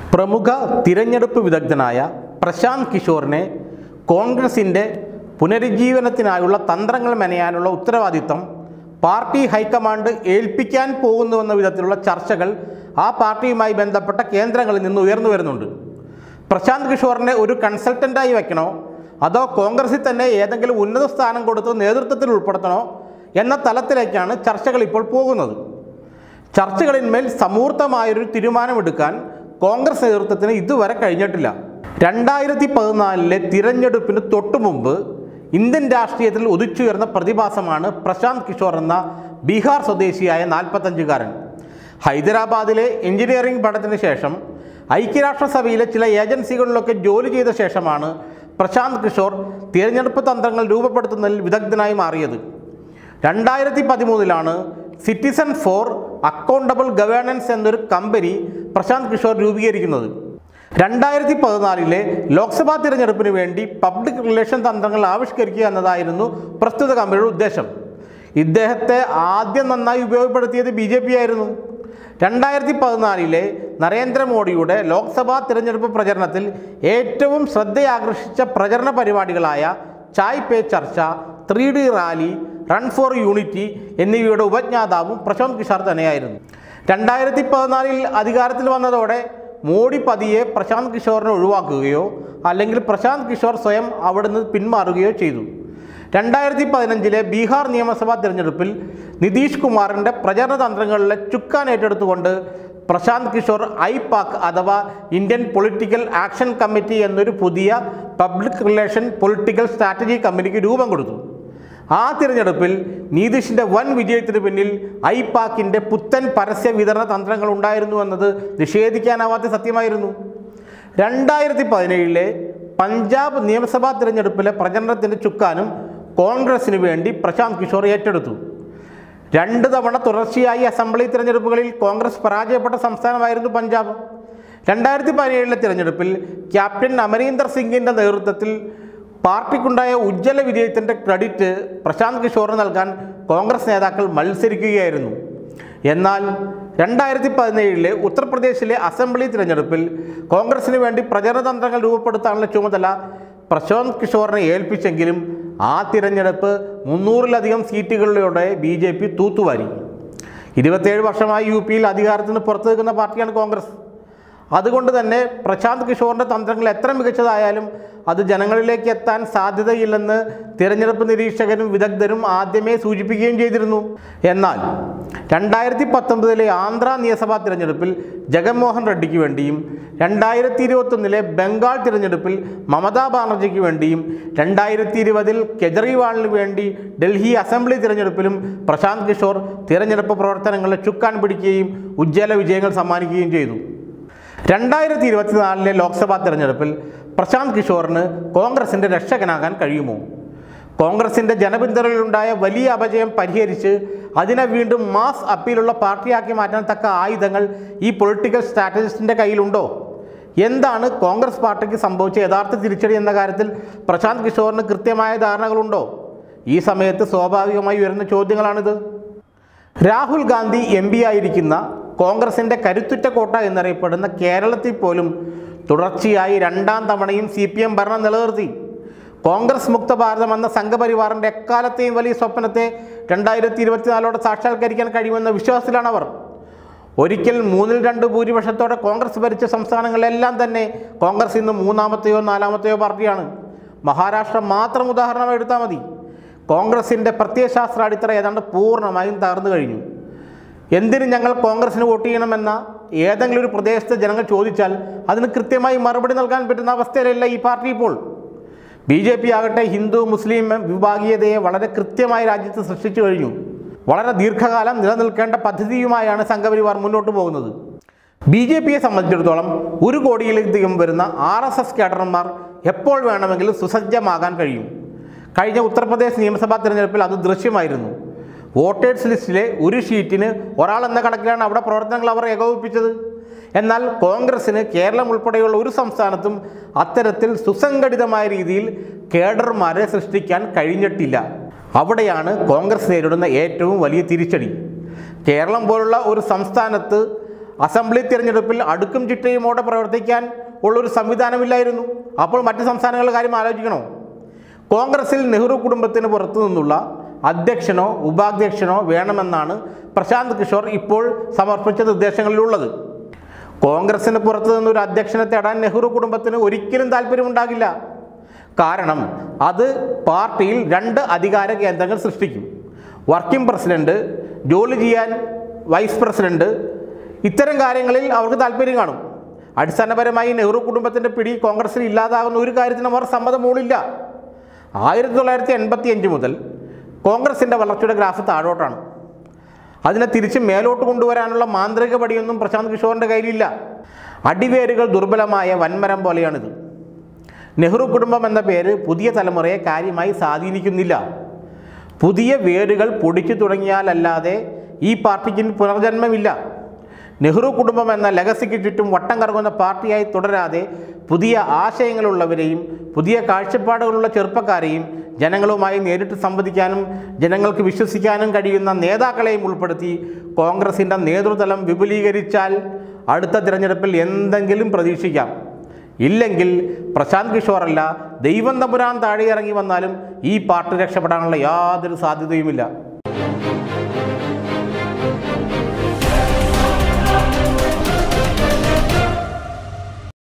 പ്രമുഖ തിരഞ്ഞെടുപ്പ് വിദഗ്ധനായ പ്രശാന്ത് കിഷോറിനെ കോൺഗ്രസിൻ്റെ പുനരുജ്ജീവനത്തിനായുള്ള തന്ത്രങ്ങൾ മെനയാനുള്ള ഉത്തരവാദിത്തം പാർട്ടി ഹൈക്കമാൻഡ് ഏൽപ്പിക്കാൻ പോകുന്നുവെന്ന വിധത്തിലുള്ള ചർച്ചകൾ ആ പാർട്ടിയുമായി ബന്ധപ്പെട്ട കേന്ദ്രങ്ങളിൽ നിന്ന് ഉയർന്നു വരുന്നുണ്ട് പ്രശാന്ത് കിഷോറിനെ ഒരു കൺസൾട്ടൻ്റായി വെക്കണോ അതോ കോൺഗ്രസിൽ തന്നെ ഏതെങ്കിലും ഉന്നത സ്ഥാനം കൊടുത്ത് നേതൃത്വത്തിൽ ഉൾപ്പെടുത്തണോ എന്ന തലത്തിലേക്കാണ് ചർച്ചകൾ ഇപ്പോൾ പോകുന്നത് ചർച്ചകളിന്മേൽ സമൂർത്തമായൊരു തീരുമാനമെടുക്കാൻ കോൺഗ്രസ് നേതൃത്വത്തിന് ഇതുവരെ കഴിഞ്ഞിട്ടില്ല രണ്ടായിരത്തി പതിനാലിലെ തിരഞ്ഞെടുപ്പിന് തൊട്ടു മുമ്പ് ഇന്ത്യൻ രാഷ്ട്രീയത്തിൽ ഉദിച്ചുയർന്ന പ്രതിഭാസമാണ് പ്രശാന്ത് കിഷോർ എന്ന ബീഹാർ സ്വദേശിയായ നാൽപ്പത്തഞ്ചുകാരൻ ഹൈദരാബാദിലെ എഞ്ചിനീയറിംഗ് പഠനത്തിന് ശേഷം ഐക്യരാഷ്ട്രസഭയിലെ ചില ഏജൻസികളിലൊക്കെ ജോലി ചെയ്ത ശേഷമാണ് പ്രശാന്ത് കിഷോർ തിരഞ്ഞെടുപ്പ് തന്ത്രങ്ങൾ രൂപപ്പെടുത്തുന്നതിൽ വിദഗ്ധനായി മാറിയത് രണ്ടായിരത്തി പതിമൂന്നിലാണ് സിറ്റിസൺ ഫോർ അക്കൗണ്ടബിൾ ഗവേണൻസ് എന്നൊരു കമ്പനി പ്രശാന്ത് കിഷോർ രൂപീകരിക്കുന്നത് രണ്ടായിരത്തി പതിനാലിലെ ലോക്സഭാ തിരഞ്ഞെടുപ്പിന് വേണ്ടി പബ്ലിക് റിലേഷൻ തന്ത്രങ്ങൾ ആവിഷ്കരിക്കുക എന്നതായിരുന്നു പ്രസ്തുത കമ്പനിയുടെ ഉദ്ദേശം ഇദ്ദേഹത്തെ ആദ്യം നന്നായി ഉപയോഗപ്പെടുത്തിയത് ബി ജെ പി ആയിരുന്നു രണ്ടായിരത്തി പതിനാലിലെ നരേന്ദ്രമോദിയുടെ ലോക്സഭാ തിരഞ്ഞെടുപ്പ് പ്രചരണത്തിൽ ഏറ്റവും ശ്രദ്ധയാകർഷിച്ച പ്രചരണ പരിപാടികളായ Chai pe Charcha three D rally run for unity എന്നിവയുടെ ഉപജ്ഞാതാവും പ്രശാന്ത് കിഷോർ തന്നെയായിരുന്നു രണ്ടായിരത്തി പതിനാലിൽ അധികാരത്തിൽ വന്നതോടെ മോഡി പതിയെ പ്രശാന്ത് കിഷോറിനെ ഒഴിവാക്കുകയോ അല്ലെങ്കിൽ പ്രശാന്ത് കിഷോർ സ്വയം അവിടുന്ന് പിന്മാറുകയോ ചെയ്തു രണ്ടായിരത്തി പതിനഞ്ചിലെ ബീഹാർ നിയമസഭാ തിരഞ്ഞെടുപ്പിൽ നിതീഷ് കുമാറിൻ്റെ പ്രചരണ തന്ത്രങ്ങളിലെ ചുക്കാൻ ഏറ്റെടുത്തുകൊണ്ട് പ്രശാന്ത് കിഷോർ ഐ പാക് അഥവാ ഇന്ത്യൻ പൊളിറ്റിക്കൽ ആക്ഷൻ കമ്മിറ്റി എന്നൊരു പുതിയ പബ്ലിക് റിലേഷൻ പൊളിറ്റിക്കൽ സ്ട്രാറ്റജി കമ്പനിക്ക് രൂപം കൊടുത്തു ആ തിരഞ്ഞെടുപ്പിൽ നീതീഷിൻ്റെ വൻ വിജയത്തിന് പിന്നിൽ ഐ പാക്കിൻ്റെ പുത്തൻ പരസ്യ വിതരണ തന്ത്രങ്ങൾ ഉണ്ടായിരുന്നു എന്നത് നിഷേധിക്കാനാവാത്ത സത്യമായിരുന്നു രണ്ടായിരത്തി പതിനേഴിലെ പഞ്ചാബ് നിയമസഭാ തിരഞ്ഞെടുപ്പിലെ പ്രചരണത്തിൻ്റെ ചുക്കാനും കോൺഗ്രസിന് വേണ്ടി പ്രശാന്ത് കിഷോർ ഏറ്റെടുത്തു രണ്ട് തവണ തുടർച്ചയായി അസംബ്ലി തിരഞ്ഞെടുപ്പുകളിൽ കോൺഗ്രസ് പരാജയപ്പെട്ട സംസ്ഥാനമായിരുന്നു പഞ്ചാബ് രണ്ടായിരത്തി പതിനേഴിലെ തിരഞ്ഞെടുപ്പിൽ ക്യാപ്റ്റൻ അമരീന്ദർ സിംഗിൻ്റെ നേതൃത്വത്തിൽ പാർട്ടിക്കുണ്ടായ ഉജ്ജ്വല വിജയത്തിൻ്റെ ക്രെഡിറ്റ് പ്രശാന്ത് കിഷോറിന് നൽകാൻ കോൺഗ്രസ് നേതാക്കൾ മത്സരിക്കുകയായിരുന്നു എന്നാൽ രണ്ടായിരത്തി പതിനേഴിലെ ഉത്തർപ്രദേശിലെ അസംബ്ലി തിരഞ്ഞെടുപ്പിൽ കോൺഗ്രസിന് വേണ്ടി പ്രചരണതന്ത്രങ്ങൾ രൂപപ്പെടുത്താനുള്ള ചുമതല പ്രശാന്ത് കിഷോറിനെ ഏൽപ്പിച്ചെങ്കിലും ആ തിരഞ്ഞെടുപ്പ് മുന്നൂറിലധികം സീറ്റുകളിലൂടെ ബി ജെ പി തൂത്തുവാരി ഇരുപത്തേഴ് വർഷമായി യു പിയിൽ അധികാരത്തിന് പുറത്തു നിൽക്കുന്ന പാർട്ടിയാണ് കോൺഗ്രസ് അതുകൊണ്ട് തന്നെ പ്രശാന്ത് കിഷോറിൻ്റെ തന്ത്രങ്ങൾ എത്ര മികച്ചതായാലും അത് ജനങ്ങളിലേക്ക് എത്താൻ സാധ്യതയില്ലെന്ന് തിരഞ്ഞെടുപ്പ് നിരീക്ഷകരും വിദഗ്ധരും ആദ്യമേ സൂചിപ്പിക്കുകയും ചെയ്തിരുന്നു എന്നാൽ രണ്ടായിരത്തി പത്തൊമ്പതിലെ ആന്ധ്ര നിയമസഭാ തിരഞ്ഞെടുപ്പിൽ ജഗൻമോഹൻ റെഡ്ഡിക്ക് വേണ്ടിയും രണ്ടായിരത്തി ഇരുപത്തൊന്നിലെ ബംഗാൾ തിരഞ്ഞെടുപ്പിൽ മമതാ ബാനർജിക്ക് വേണ്ടിയും രണ്ടായിരത്തി ഇരുപതിൽ കെജ്രിവാളിന് വേണ്ടി ഡൽഹി അസംബ്ലി തിരഞ്ഞെടുപ്പിലും പ്രശാന്ത് കിഷോർ തിരഞ്ഞെടുപ്പ് പ്രവർത്തനങ്ങളെ ചുക്കാൻ പിടിക്കുകയും ഉജ്ജ്വല വിജയങ്ങൾ സമ്മാനിക്കുകയും ചെയ്തു രണ്ടായിരത്തി ഇരുപത്തിനാലിലെ ലോക്സഭാ തെരഞ്ഞെടുപ്പിൽ പ്രശാന്ത് കിഷോറിന് കോൺഗ്രസിൻ്റെ രക്ഷകനാകാൻ കഴിയുമോ കോൺഗ്രസിൻ്റെ ജനപിന്തുണയിലുണ്ടായ വലിയ അപജയം പരിഹരിച്ച് അതിനെ വീണ്ടും മാസ് അപ്പീലുള്ള പാർട്ടിയാക്കി മാറ്റാൻ തക്ക ആയുധങ്ങൾ ഈ പൊളിറ്റിക്കൽ സ്ട്രാറ്റജിസ്റ്റിൻ്റെ കയ്യിലുണ്ടോ എന്താണ് കോൺഗ്രസ് പാർട്ടിക്ക് സംഭവിച്ച യഥാർത്ഥ തിരിച്ചടി എന്ന കാര്യത്തിൽ പ്രശാന്ത് കിഷോറിന് കൃത്യമായ ധാരണകളുണ്ടോ ഈ സമയത്ത് സ്വാഭാവികമായി ഉയരുന്ന ചോദ്യങ്ങളാണിത് രാഹുൽ ഗാന്ധി എം പി ആയിരിക്കുന്ന കോൺഗ്രസിൻ്റെ കരുത്തുറ്റ കോട്ട എന്നറിയപ്പെടുന്ന കേരളത്തിൽ പോലും തുടർച്ചയായി രണ്ടാം തവണയും സി പി എം ഭരണം നിലനിർത്തി കോൺഗ്രസ് മുക്ത ഭാരതം എന്ന സംഘപരിവാറിൻ്റെ എക്കാലത്തെയും വലിയ സ്വപ്നത്തെ രണ്ടായിരത്തി ഇരുപത്തിനാലോടെ സാക്ഷാത്കരിക്കാൻ കഴിയുമെന്ന വിശ്വാസത്തിലാണ് അവർ ഒരിക്കൽ മൂന്നിൽ രണ്ട് ഭൂരിപക്ഷത്തോടെ കോൺഗ്രസ് ഭരിച്ച സംസ്ഥാനങ്ങളിലെല്ലാം തന്നെ കോൺഗ്രസ് ഇന്ന് മൂന്നാമത്തെയോ നാലാമത്തെയോ പാർട്ടിയാണ് മഹാരാഷ്ട്ര മാത്രം ഉദാഹരണം എടുത്താൽ മതി കോൺഗ്രസിൻ്റെ പ്രത്യയശാസ്ത്ര അടിത്തറ ഏതാണ്ട് പൂർണ്ണമായും തകർന്നു കഴിഞ്ഞു എന്തിന് ഞങ്ങൾ കോൺഗ്രസിന് വോട്ട് ചെയ്യണമെന്ന ഏതെങ്കിലും ഒരു പ്രദേശത്തെ ജനങ്ങൾ ചോദിച്ചാൽ അതിന് കൃത്യമായി മറുപടി നൽകാൻ പറ്റുന്ന അവസ്ഥയിലല്ല ഈ പാർട്ടി ഇപ്പോൾ ബി ജെ പി ആകട്ടെ ഹിന്ദു മുസ്ലിം വിഭാഗീയതയെ വളരെ കൃത്യമായി രാജ്യത്ത് സൃഷ്ടിച്ചു കഴിഞ്ഞു വളരെ ദീർഘകാലം നിലനിൽക്കേണ്ട പദ്ധതിയുമായാണ് സംഘപരിവാർ മുന്നോട്ട് പോകുന്നത് ബി ജെ പിയെ സംബന്ധിച്ചിടത്തോളം ഒരു കോടിയിലധികം വരുന്ന ആർ എസ് എസ് കേഡർമാർ എപ്പോൾ വേണമെങ്കിലും സുസജ്ജമാകാൻ കഴിയും കഴിഞ്ഞ ഉത്തർപ്രദേശ് നിയമസഭാ തിരഞ്ഞെടുപ്പിൽ അത് ദൃശ്യമായിരുന്നു വോട്ടേഴ്സ് ലിസ്റ്റിലെ ഒരു ഷീറ്റിന് ഒരാൾ എന്ന കണക്കിലാണ് അവിടെ പ്രവർത്തനങ്ങൾ അവർ ഏകോപിപ്പിച്ചത് എന്നാൽ കോൺഗ്രസിന് കേരളം ഉൾപ്പെടെയുള്ള ഒരു സംസ്ഥാനത്തും അത്തരത്തിൽ സുസംഘടിതമായ രീതിയിൽ കേഡർമാരെ സൃഷ്ടിക്കാൻ കഴിഞ്ഞിട്ടില്ല അവിടെയാണ് കോൺഗ്രസ് നേരിടുന്ന ഏറ്റവും വലിയ തിരിച്ചടി കേരളം പോലുള്ള ഒരു സംസ്ഥാനത്ത് അസംബ്ലി തിരഞ്ഞെടുപ്പിൽ അടുക്കും ചിട്ടയുമോടെ പ്രവർത്തിക്കാൻ ഉള്ളൊരു സംവിധാനമില്ലായിരുന്നു അപ്പോൾ മറ്റ് സംസ്ഥാനങ്ങളുടെ കാര്യം ആലോചിക്കണോ കോൺഗ്രസിൽ നെഹ്റു കുടുംബത്തിന് പുറത്തു നിന്നുള്ള അധ്യക്ഷനോ ഉപാധ്യക്ഷനോ വേണമെന്നാണ് പ്രശാന്ത് കിഷോർ ഇപ്പോൾ സമർപ്പിച്ച നിർദ്ദേശങ്ങളിലുള്ളത് കോൺഗ്രസിന് പുറത്തു നിന്നൊരു അധ്യക്ഷനെ തേടാൻ നെഹ്റു കുടുംബത്തിന് ഒരിക്കലും താല്പര്യമുണ്ടാകില്ല കാരണം അത് പാർട്ടിയിൽ രണ്ട് അധികാര കേന്ദ്രങ്ങൾ സൃഷ്ടിക്കും വർക്കിംഗ് പ്രസിഡന്റ് ജോലി ചെയ്യാൻ വൈസ് പ്രസിഡന്റ് ഇത്തരം കാര്യങ്ങളിൽ അവർക്ക് താല്പര്യം കാണും അടിസ്ഥാനപരമായി നെഹ്റു കുടുംബത്തിൻ്റെ പിടി കോൺഗ്രസിൽ ഇല്ലാതാകുന്ന ഒരു കാര്യത്തിനും അവർ സമ്മതം മൂളില്ല ആയിരത്തി തൊള്ളായിരത്തി എൺപത്തി അഞ്ച് മുതൽ കോൺഗ്രസിൻ്റെ വളർച്ചയുടെ ഗ്രാഫ് താഴോട്ടാണ് അതിനെ തിരിച്ച് മേലോട്ട് കൊണ്ടുവരാനുള്ള മാന്ത്രിക പടിയൊന്നും പ്രശാന്ത് കിഷോറിൻ്റെ കയ്യിലില്ല അടിവേരുകൾ ദുർബലമായ വൻമരം പോലെയാണിത് നെഹ്റു കുടുംബം എന്ന പേര് പുതിയ തലമുറയെ കാര്യമായി സ്വാധീനിക്കുന്നില്ല പുതിയ വേരുകൾ പൊടിച്ചു തുടങ്ങിയാലല്ലാതെ ഈ പാർട്ടിക്ക് ഇനി പുനർജന്മമില്ല നെഹ്റു കുടുംബം എന്ന ലഗസിക്ക് ചുറ്റും വട്ടം കറങ്ങുന്ന പാർട്ടിയായി തുടരാതെ പുതിയ ആശയങ്ങളുള്ളവരെയും പുതിയ കാഴ്ചപ്പാടുകളുള്ള ചെറുപ്പക്കാരെയും ജനങ്ങളുമായി നേരിട്ട് സംവദിക്കാനും ജനങ്ങൾക്ക് വിശ്വസിക്കാനും കഴിയുന്ന നേതാക്കളെയും ഉൾപ്പെടുത്തി കോൺഗ്രസിൻ്റെ നേതൃതലം വിപുലീകരിച്ചാൽ അടുത്ത തിരഞ്ഞെടുപ്പിൽ എന്തെങ്കിലും പ്രതീക്ഷിക്കാം ഇല്ലെങ്കിൽ പ്രശാന്ത് കിഷോറല്ല ദൈവം തമ്പുരാൻ താഴെ ഇറങ്ങി വന്നാലും ഈ പാർട്ടി രക്ഷപ്പെടാനുള്ള യാതൊരു സാധ്യതയുമില്ല